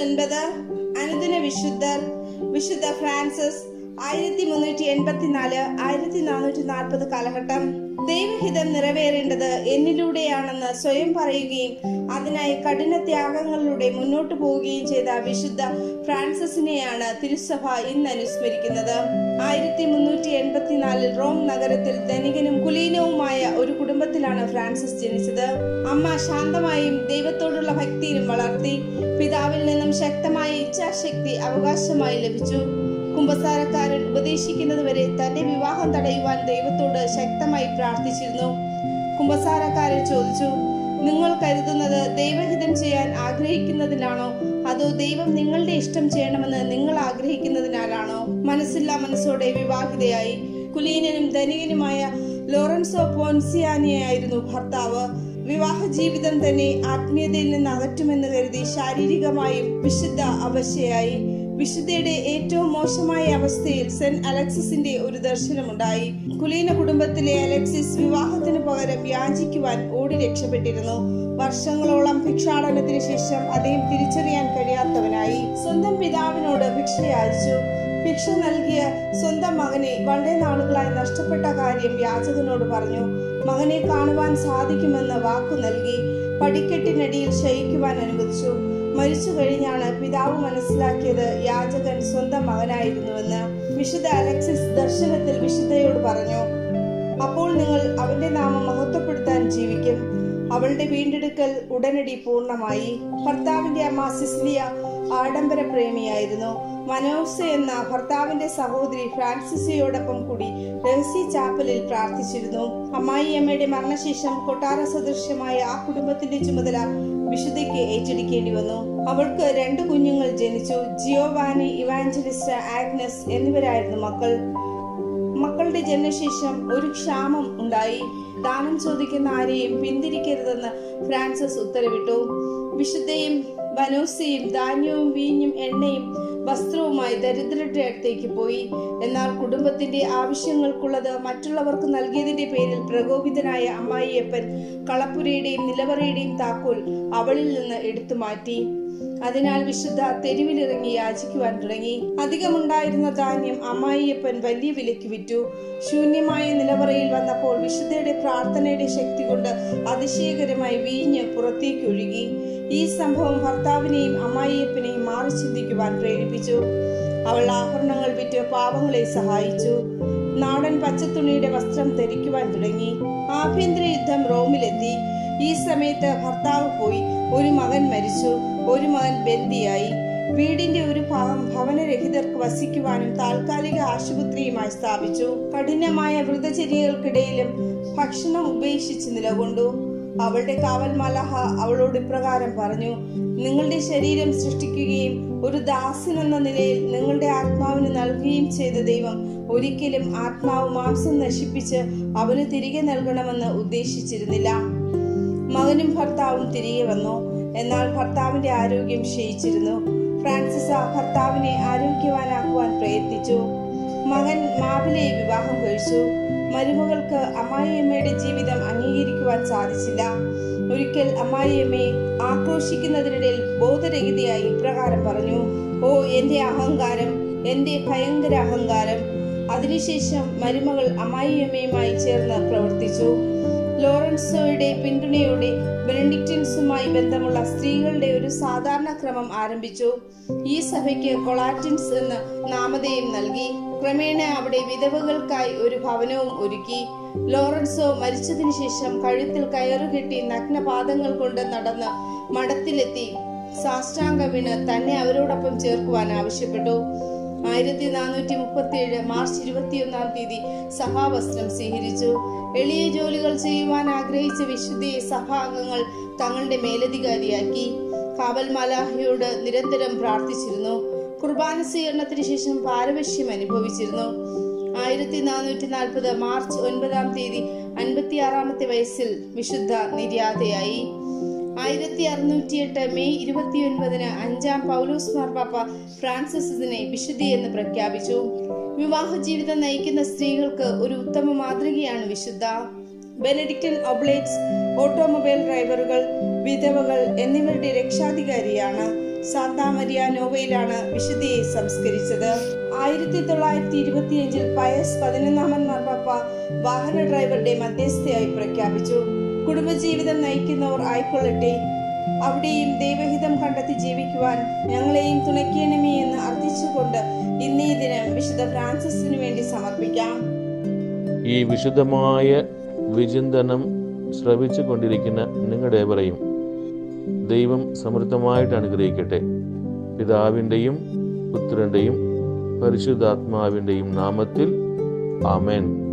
ഒൻപത് അനുദിന വിശുദ്ധർ വിശുദ്ധ ഫ്രാൻസിസ് ആയിരത്തി മുന്നൂറ്റി എൺപത്തിനാല് ആയിരത്തി നാനൂറ്റി നാൽപ്പത് കാലഘട്ടം ദൈവഹിതം നിറവേറേണ്ടത് എന്നിലൂടെയാണെന്ന് സ്വയം പറയുകയും അതിനായി കഠിന ത്യാഗങ്ങളിലൂടെ മുന്നോട്ടു പോവുകയും ചെയ്ത വിശുദ്ധ ഫ്രാൻസിസിനെയാണ് തിരുസഭ ഇന്ന് അനുസ്മരിക്കുന്നത് ആയിരത്തി മുന്നൂറ്റി എൺപത്തിനാലിൽ റോം നഗരത്തിൽ ധനികനും കുലീനവുമായ ഒരു കുടുംബത്തിലാണ് ഫ്രാൻസിസ് ജനിച്ചത് അമ്മ ശാന്തമായും ദൈവത്തോടുള്ള ഭക്തിയിലും വളർത്തി പിതാവിൽ നിന്നും ശക്തമായ ഇച്ഛാശക്തി അവകാശമായി ലഭിച്ചു കുമ്പസാരക്കാരൻ ഉപദേശിക്കുന്നതുവരെ തന്റെ വിവാഹം തടയുവാൻ ദൈവത്തോട് ശക്തമായി പ്രാർത്ഥിച്ചിരുന്നു കുമ്പസാരക്കാരൻ ചോദിച്ചു നിങ്ങൾ കരുതുന്നത് ദൈവഹിതം ചെയ്യാൻ ആഗ്രഹിക്കുന്നതിനാണോ അതോ ദൈവം നിങ്ങളുടെ ഇഷ്ടം ചെയ്യണമെന്ന് നിങ്ങൾ ആഗ്രഹിക്കുന്നതിനാലാണോ മനസ്സില്ലാ മനസ്സോടെ വിവാഹിതയായി കുലീനനും ധനികനുമായ ലോറൻസോ പോൻസിയാനിയായിരുന്നു ഭർത്താവ് വിവാഹ ജീവിതം തന്നെ ആത്മീയതയിൽ നിന്ന് അകറ്റുമെന്ന് കരുതി ശാരീരികമായും വിശുദ്ധ അവശയായി വിശുദ്ധയുടെ ഏറ്റവും മോശമായ അവസ്ഥയിൽ സെന്റ് അലക്സിസിന്റെ ഒരു ദർശനമുണ്ടായി കുലീന കുടുംബത്തിലെ അലക്സിസ് വിവാഹത്തിന് പകരം യാചിക്കുവാൻ ഓടി രക്ഷപ്പെട്ടിരുന്നു വർഷങ്ങളോളം ഭിക്ഷാടനത്തിന് ശേഷം അദ്ദേഹം തിരിച്ചറിയാൻ കഴിയാത്തവനായി സ്വന്തം പിതാവിനോട് ഭിക്ഷ യാചിച്ചു ഭിക്ഷ നൽകിയ സ്വന്തം മകനെ വളരെ നാളുകളായി നഷ്ടപ്പെട്ട കാര്യം യാചകനോട് പറഞ്ഞു മകനെ കാണുവാൻ സാധിക്കുമെന്ന് വാക്കു നൽകി പടിക്കെട്ടിനടിയിൽ ശയിക്കുവാൻ അനുവദിച്ചു മരിച്ചു കഴിഞ്ഞാണ് പിതാവ് മനസ്സിലാക്കിയത് യാചകൻ സ്വന്തം മകനായിരുന്നുവെന്ന് വിശുദ്ധ അലക്സിസ് ദർശനത്തിൽ വിശുദ്ധയോട് പറഞ്ഞു അപ്പോൾ നിങ്ങൾ അവന്റെ നാമം മഹത്വപ്പെടുത്താൻ ജീവിക്കും അവളുടെ വീണ്ടെടുക്കൽ ഉടനടി പൂർണ്ണമായി ഭർത്താവിന്റെ അമ്മ സിസ്ലിയ ആഡംബര പ്രേമിയായിരുന്നു മനോസ് എന്ന ഭർത്താവിന്റെ സഹോദരി ഫ്രാൻസിസിയോടൊപ്പം കൂടി രഹസ്യ ചാപ്പലിൽ പ്രാർത്ഥിച്ചിരുന്നു അമ്മായിയമ്മയുടെ മരണശേഷം കൊട്ടാര സദൃശ്യമായ ആ കുടുംബത്തിന്റെ ചുമതല വിശുദ്ധയ്ക്ക് ഏറ്റെടുക്കേണ്ടി വന്നു അവൾക്ക് രണ്ട് കുഞ്ഞുങ്ങൾ ജനിച്ചു ജിയോവാനി ഇവാഞ്ചലിസ്റ്റ് ആഗ്നസ് എന്നിവരായിരുന്നു മക്കൾ മക്കളുടെ ജനനശേഷം ഒരു ക്ഷാമം ഉണ്ടായി ദാനം ചോദിക്കുന്ന ആരെയും പിന്തിരിക്കരുതെന്ന് ഫ്രാൻസിസ് ഉത്തരവിട്ടു വിശുദ്ധയും ബനൂസയും ധാന്യവും വീഞ്ഞും എണ്ണയും വസ്ത്രവുമായി ദരിദ്രരുടെ അടുത്തേക്ക് പോയി എന്നാൽ കുടുംബത്തിന്റെ ആവശ്യങ്ങൾക്കുള്ളത് മറ്റുള്ളവർക്ക് നൽകിയതിന്റെ പേരിൽ പ്രകോപിതനായ അമ്മായിയപ്പൻ കളപ്പുരയുടെയും നിലവറയുടെയും താക്കോൽ അവളിൽ നിന്ന് എടുത്തു മാറ്റി അതിനാൽ വിശുദ്ധ തെരുവിലിറങ്ങി യാചിക്കുവാൻ തുടങ്ങി അധികമുണ്ടായിരുന്ന ധാന്യം അമ്മായിയപ്പൻ വലിയ വിലയ്ക്ക് വിറ്റു ശൂന്യമായ നിലവറയിൽ വന്നപ്പോൾ വിശുദ്ധയുടെ പ്രാർത്ഥനയുടെ ശക്തി കൊണ്ട് അതിശയകരമായി വീഞ്ഞ് പുറത്തേക്ക് ഒഴുകി ഈ സംഭവം ഭർത്താവിനെയും അമ്മായിയപ്പനെയും മാറി ചിന്തിക്കുവാൻ പ്രേരിപ്പിച്ചു അവൾ ആഭരണങ്ങൾ വിറ്റ് പാവങ്ങളെ സഹായിച്ചു നാടൻ പച്ചത്തുണിയുടെ വസ്ത്രം ധരിക്കുവാൻ തുടങ്ങി ആഭ്യന്തര യുദ്ധം റോമിലെത്തി ഈ സമയത്ത് ഭർത്താവ് പോയി ഒരു മകൻ മരിച്ചു ഒരു മകൻ ബന്ദിയായി വീടിന്റെ ഒരു ഭാഗം ഭവനരഹിതർക്ക് വസിക്കുവാനും താൽക്കാലിക ആശുപത്രിയുമായി സ്ഥാപിച്ചു കഠിനമായ വ്രതചര്യകൾക്കിടയിലും ഭക്ഷണം ഉപേക്ഷിച്ച് നിലകൊണ്ടു അവളുടെ കാവൽ മലഹ അവളോട് ഇപ്രകാരം പറഞ്ഞു നിങ്ങളുടെ ശരീരം സൃഷ്ടിക്കുകയും ഒരു ദാസൻ എന്ന നിലയിൽ നിങ്ങളുടെ ആത്മാവിന് നൽകുകയും ചെയ്ത ദൈവം ഒരിക്കലും ആത്മാവ് മാംസം നശിപ്പിച്ച് അവന് തിരികെ നൽകണമെന്ന് ഉദ്ദേശിച്ചിരുന്നില്ല മകനും ഭർത്താവും തിരികെ വന്നു എന്നാൽ ഭർത്താവിന്റെ ആരോഗ്യം ക്ഷയിച്ചിരുന്നു ഫ്രാൻസിസ് ആ ഭർത്താവിനെ ആരോഗ്യവാനാക്കുവാൻ പ്രയത്നിച്ചു മകൻ മാവിലെ വിവാഹം കഴിച്ചു മരുമകൾക്ക് അമ്മായിയമ്മയുടെ ജീവിതം അംഗീകരിക്കുവാൻ സാധിച്ചില്ല ഒരിക്കൽ അമ്മായിയമ്മയെ ആക്രോശിക്കുന്നതിനിടയിൽ ബോധരഹിതയായി ഇപ്രകാരം പറഞ്ഞു ഓ എന്റെ അഹങ്കാരം എന്റെ ഭയങ്കര അഹങ്കാരം അതിനുശേഷം മരുമകൾ അമ്മായിയമ്മയുമായി ചേർന്ന് പ്രവർത്തിച്ചു ലോറൻസോയുടെ പിന്തുണയോടെ ബെനഡിക്റ്റൻസുമായി ബന്ധമുള്ള സ്ത്രീകളുടെ ഒരു സാധാരണ ക്രമം ആരംഭിച്ചു ഈ സഭയ്ക്ക് കൊളാറ്റിൻസ് എന്ന് നാമധേയം നൽകി ക്രമേണ അവിടെ വിധവകൾക്കായി ഒരു ഭവനവും ഒരുക്കി ലോറൻസോ മരിച്ചതിനു ശേഷം കഴുത്തിൽ കയറുകെട്ടി നഗ്നപാദങ്ങൾ കൊണ്ട് നടന്ന് മഠത്തിലെത്തി സാഷ്ടാംഗ വീണ് തന്നെ അവരോടൊപ്പം ചേർക്കുവാൻ ആവശ്യപ്പെട്ടു ആയിരത്തി നാനൂറ്റി മുപ്പത്തി ഏഴ് മാർച്ച് ഇരുപത്തിയൊന്നാം തീയതി സഭാവസ്ത്രം സ്വീകരിച്ചു എളിയ ജോലികൾ ചെയ്യുവാൻ ആഗ്രഹിച്ച വിശുദ്ധിയെ സഭാംഗങ്ങൾ തങ്ങളുടെ മേലധികാരിയാക്കി കാവൽ മലാഹയോട് നിരന്തരം പ്രാർത്ഥിച്ചിരുന്നു കുർബാന സ്വീകരണത്തിന് ശേഷം പാരവശ്യം അനുഭവിച്ചിരുന്നു ആയിരത്തി നാനൂറ്റി നാൽപ്പത് മാർച്ച് ഒൻപതാം തീയതി അൻപത്തിയാറാമത്തെ വയസ്സിൽ വിശുദ്ധ നിര്യാതയായി ആയിരത്തി അറുന്നൂറ്റിയെട്ട് മെയ് ഇരുപത്തിയൊൻപതിന് അഞ്ചാം പൗലോസ് മാർപ്പാപ്പ ഫ്രാൻസിസിനെ വിശുദ്ധി എന്ന് പ്രഖ്യാപിച്ചു വിവാഹ ജീവിതം നയിക്കുന്ന സ്ത്രീകൾക്ക് ഒരു ഉത്തമ മാതൃകയാണ് വിശുദ്ധ ബെനഡിക്റ്റൻ ഒബ്ലേറ്റ്സ് ഓട്ടോമൊബൈൽ ഡ്രൈവറുകൾ വിധവകൾ എന്നിവരുടെ രക്ഷാധികാരിയാണ് സാന്താമരിയ നോവയിലാണ് വിശുദ്ധയെ സംസ്കരിച്ചത് ആയിരത്തി തൊള്ളായിരത്തി ഇരുപത്തിയഞ്ചിൽ പയസ് പതിനൊന്നാമൻ മാർപ്പാപ്പ വാഹന ഡ്രൈവറുടെ മധ്യസ്ഥയായി പ്രഖ്യാപിച്ചു കുടുംബജീവിതം നയിക്കുന്നവർ ആയിക്കൊള്ളട്ടെ അവിടെയും ദൈവഹിതം കണ്ടെത്തി ജീവിക്കുവാൻ ഞങ്ങളെയും തുണയ്ക്കണമേ എന്ന് അർത്ഥിച്ചുകൊണ്ട് ഇന്നേ ദിനം വിശുദ്ധ ഫ്രാൻസിസിന് വേണ്ടി സമർപ്പിക്കാം ഈ വിശുദ്ധമായ വിചിന്തനം ശ്രവിച്ചു കൊണ്ടിരിക്കുന്ന നിങ്ങളുടെവരെയും ദൈവം സമൃദ്ധമായിട്ട് അനുഗ്രഹിക്കട്ടെ പിതാവിൻ്റെയും പുത്രൻ്റെയും പരിശുദ്ധാത്മാവിൻ്റെയും നാമത്തിൽ ആമേൻ